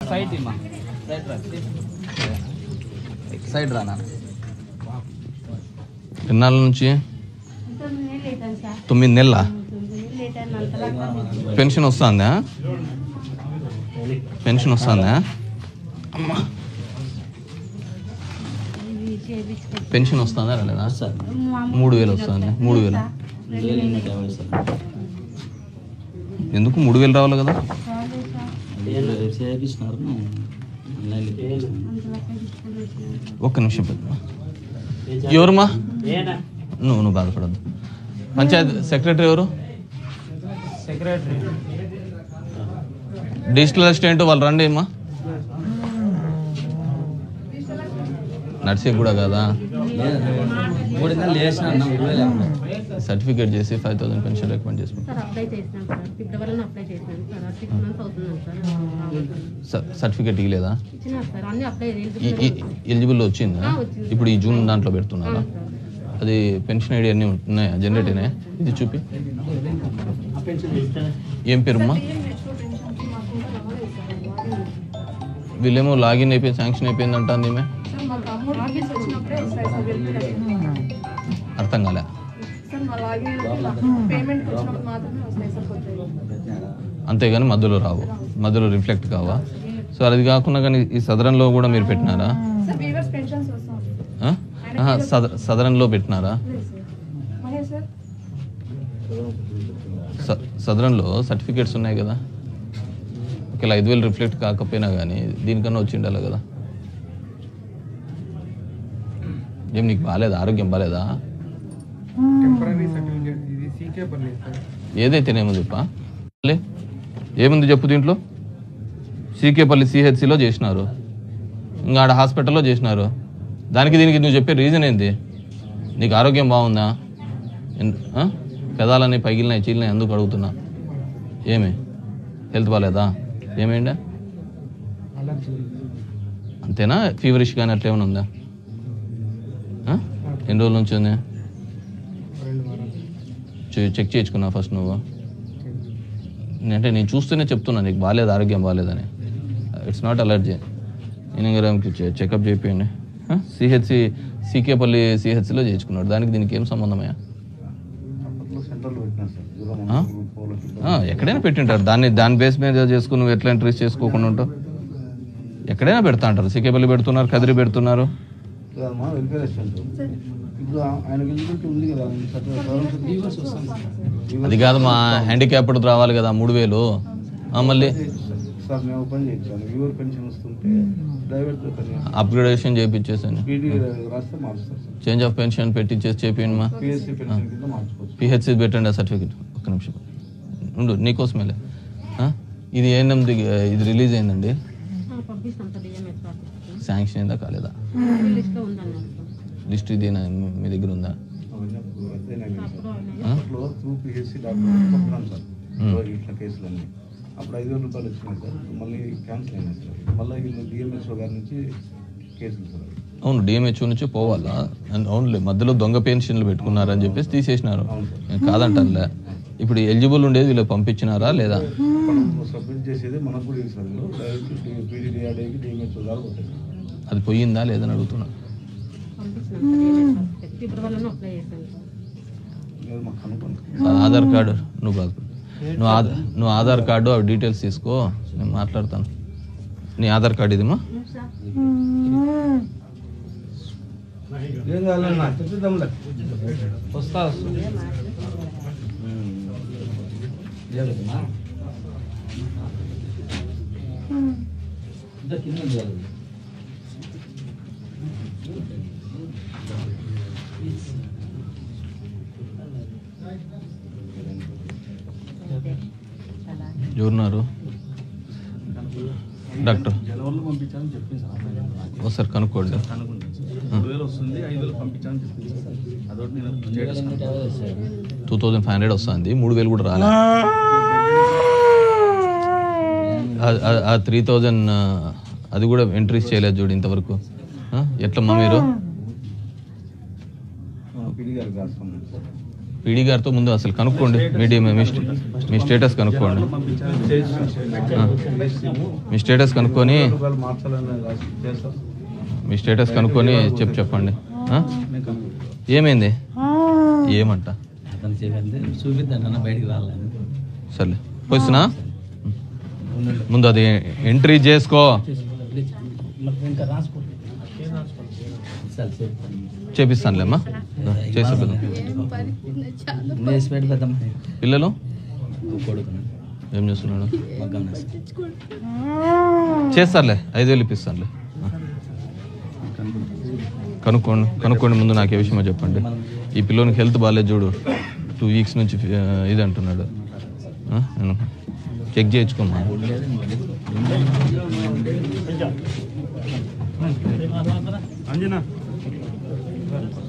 Side ఇమ్మా right రా side రా నాన్న ఎన్నాళ్ళ నుంచి తొమ్మిది నెలలు అవుతాను సార్ తొమ్మిది నెలల తొమ్మిది నెలలు అవుతాను అంతలా పెన్షన్ వస్తుందా పెన్షన్ వస్తుందా అమ్మా ఇవి చేయించుకో పెన్షన్ వస్తుందా లేదా సార్ మూడు వేలు వస్తుంది మూడు వేలు ఎందుకు మూడు వేలు రావాలి కదా చేపించినారు ఒక్క నిమిషం పెద్దమ్మా ఎవరుమా నువ్వు నువ్వు బాధపడద్దు పంచాయత్ సెక్రటరీ ఎవరు సెక్రటరీ డిజిటల్ అసిస్టెంట్ వాళ్ళు రండి అమ్మా నర్సింగ్ కూడా కదా మూడు నెలలు వేసిన అన్న మూడు వేలు అన్న. సర్టిఫికేట్ చేసి ఫైవ్ థౌసండ్ పెన్షన్ రికమెండ్ చేసి సార్ అప్లై చేసినాం సార్ ఫిబ్రవరిలో అప్లై చేసినాం సార్ సిక్స్ మంత్స్ అవుతున్నాం సార్ సర్టిఫికేట్ ఇవ్వలేదా ఇచ్చినారు సార్ అన్ని అప్లై ఎలిజిబుల్ వచ్చిందా ఆ, వచ్చింది. ఇప్పుడు ఈ జూన్ దాంట్లో పెడుతున్నారా అది పెన్షన్ ఐడి అన్నీ ఉన్నాయా జనరేట్ అయినాయా ఇది చూపి ఏం పేరుమ్మా వీళ్ళేమో లాగిన్ అయిపోయి శాంక్షన్ అయిపోయింది అంటుంది ఈమె ఆఫీస్ వచ్చినప్పుడే వస్తాయి సార్ వెరిఫికేషన్ అర్థం కాలే సార్ మా లాగిన్ పేమెంట్ వచ్చినప్పుడు మాత్రమే వస్తాయి సార్ కొత్తవి అంతేగాని మధ్యలో రావు మధ్యలో రిఫ్లెక్ట్ కావా సో అది కాకుండా కానీ ఈ సదరంలో కూడా మీరు పెట్టినారా సార్ వీవర్స్ పెన్షన్స్ వస్తాం ఆ? ఆహా, సద సదరంలో పెట్టినారా లేదు సార్ మహేష్ సార్ స- సదరంలో సర్టిఫికేట్స్ ఉన్నాయి కదా ఒకవేళ ఐదు వేలు రిఫ్లెక్ట్ కాకపోయినా కానీ దీనికన్నా వచ్చి ఉండాలి కదా ఏం నీకు బాగాలేదా ఆరోగ్యం బాగాలేదా టెంపరీ సర్టిఫికేట్ ఇది సీకే పర్లేదు సార్ ఏదైతేనేమో చెప్పా లే ఏముంది చెప్పు దీంట్లో సీకేపల్లి సిహెచ్సిలో చేసినారు ఇంకా ఆడ హాస్పిటల్లో చేసినారు దానికి దీనికి నువ్వు చెప్పే రీజన్ ఏంది నీకు ఆరోగ్యం బాగుందా ఎన్- ఆ? పెదాలని పగిలినాయి చీలినాయి ఎందుకు అడుగుతున్నా ఏమి హెల్త్ బాగాలేదా ఏమైందా అలర్జీ అంతేనా ఫీవరిష్ కానీ అట్లా ఏమైనా ఉందా ఆ? ఎన్ని రోజుల నుంచి ఉంది రెండు వారాలు చె- చెక్ చేయించుకున్నా ఫస్ట్ నువ్వు అంటే నేను చూస్తూనే చెప్తున్నా నీకు బాగాలేదు ఆరోగ్యం బాగాలేదని ఇట్స్ నాట్ అలర్జీ నేను చెకప్ చేయండి సిహెచ్సి సీకేపల్లి సిహెచ్సిలో చేయించుకున్నాడు దానికి దీనికి ఏం సంబంధమయ్యా ఆ? ఆ, ఎక్కడైనా పెట్టింటారు దాన్ని దాని బేస్ మీద చేసుకుని నువ్వు ఎట్లా ఎంట్రీస్ చేసుకోకుండా ఉంటావు ఎక్కడైనా పెడతా అంటారు సీకేపల్లి పెడుతున్నారు కదిరి పెడుతున్నారు కదమ్మా వెల్ఫేర్ అసిస్టెంట్ ఇప్పుడు ఆ- ఆయనకి ఎలిజిబిలిటీ ఉంది కదా ఆయన సర్టిఫికేట్ అది కాదు మా హ్యాండిక్యాప్డ్ రావాలి కదా మూడు వేలు ఆ, మళ్ళీ సార్ మేము ఓపెన్ చేయించాను వ్యూవర్ పెన్షన్ వస్తుంటే డ్రైవర్తో అప్గ్రేడేషన్ చేయించేసాను పీడీ రాస్తే మారుస్తారు సార్ చేంజ్ ఆఫ్ పెన్షన్ పెట్టించేసి చేపియండి మా పిఎస్సీ పెన్షన్ కింద మార్చుకోవచ్చు పిహెచ్సి పెట్టండి ఆ సర్టిఫికెట్ ఒక్క నిమిషం ఉండు నీకోసమేలే ఆ? ఇది ఏంది ఇది రిలీజ్ అయిందండి పంపిస్తాం సార్ డిఎంఎస్ ఆఫీస్కి శాంక్షన్ అయిందా కాలేదా లిస్ట్లో ఉందన్నారు సార్ లిస్ట్ ఇది నా- మీ దగ్గర ఉందా అవన్నీ అప్పుడు రద్దయినాయి కదా సార్ అప్పుడు ఆ? అప్పట్లో త్రూ పిహెచ్సి డాక్టర్ పంపినాం సార్ ఇదిగో ఇట్లా కేసులన్నీ అప్పుడు ఐదు వేల రూపాయలు వచ్చినాయి సార్ మళ్ళీ క్యాన్సిల్ అయినాయి సార్ మళ్ళీ వీళ్ళు డిఎంఎస్ఓ గారి నుంచి కేసులు సార్ అవును డిఎంహెచ్ఓ నుంచి పోవాలా అండ్ అవునులే మధ్యలో దొంగ పెన్షన్లు పెట్టుకున్నారని చెప్పేసి తీసేసినారు నేను కాదంటానులే ఇప్పుడు ఎలిజిబుల్ ఉండేది వీళ్ళకి పంపించినారా లేదా మనం సబ్మిట్ చేసేది మనకు కూడా సార్ డైరెక్ట్ పీడీడీఆర్డీకి డిఎంహెచ్ఓ గారు కొట్టారు అది పోయిందా లేదని అడుగుతున్నా పంపిస్తున్నాం సార్ డిఎంఎస్ ఆఫీస్కి ఫిబ్రవరిలోనే అప్లై చేశాను సార్ లేదు మాకు కనుక్కోండి ఆ- ఆధార్ కార్డు నువ్వు బాధపడు నువ్వు ఆధార్ నువ్వు ఆధార్ కార్డు అవి డీటెయిల్స్ తీసుకో నేను మాట్లాడతాను నీ ఆధార్ కార్డు ఇదిమా ఏం కావాలన్నా చూద్దాంలే వస్తా వస్తా ఇంకా కింద ఉంది కదా. ఎవరున్నారు డాక్టర్ జనవరిలో పంపించాలని చెప్పింది సార్ అమ్మాయి. ఒకసారి కనుక్కోండి కనుక్కుంటాను సార్ మూడు వేలు వస్తుంది ఐదు వేలు పంపించాలని చెప్పింది సార్ అదొకటి నేను status two thousand five hundred వస్తుంది మూడు వేలు కూడా రాలే ఆ- ఆ- ఆ త్రీ థౌజండ్ అది కూడా ఎంట్రీస్ చేయలేదు చూడు ఇంతవరకు ఆ? ఎట్లమ్మా మీరు పీడీ గారికి రాస్తాను సార్ పీడీ గారితో ముందు అసలు కనుక్కోండి మీడియం మీ స్టే- మీ స్టేటస్ కనుక్కోండి ఆ. మీ స్టేటస్ కనుక్కొని రూపాయలు మార్చాలని రాసి చేస్తాం మీ స్టేటస్ కనుక్కొని చెప్పు చెప్పండి ఆ? ఏమైంది ఏమంట అతను చేయాలంటే చూపిద్దాం అన్న బయటికి రాలేదు సర్లే పోయిస్తున్నా ముందు అది ఎంట్రీ చేసుకో ఇంకా రాసుకోండి సరే చెప్తాను చేపిస్తానులేమ్మా చేసే పిల్లలు వేసి పెట్టి పెద్దమ్మ పిల్లలు కొడుకుని ఏం చేస్తున్నాడు మగ్గం చేస్తారులే ఐదు వేలు ఇప్పిస్తానులే ఆ. కనుక్కోండి కనుక్కోండి ముందు నాకు ఏ విషయమో చెప్పండి ఈ పిల్లోనికి హెల్త్ బాగాలేదు చూడు టూ వీక్స్ నుంచి ఆ, ఇది అంటున్నాడు ఆ? నేను చెక్ చేయించుకోమా అంజనా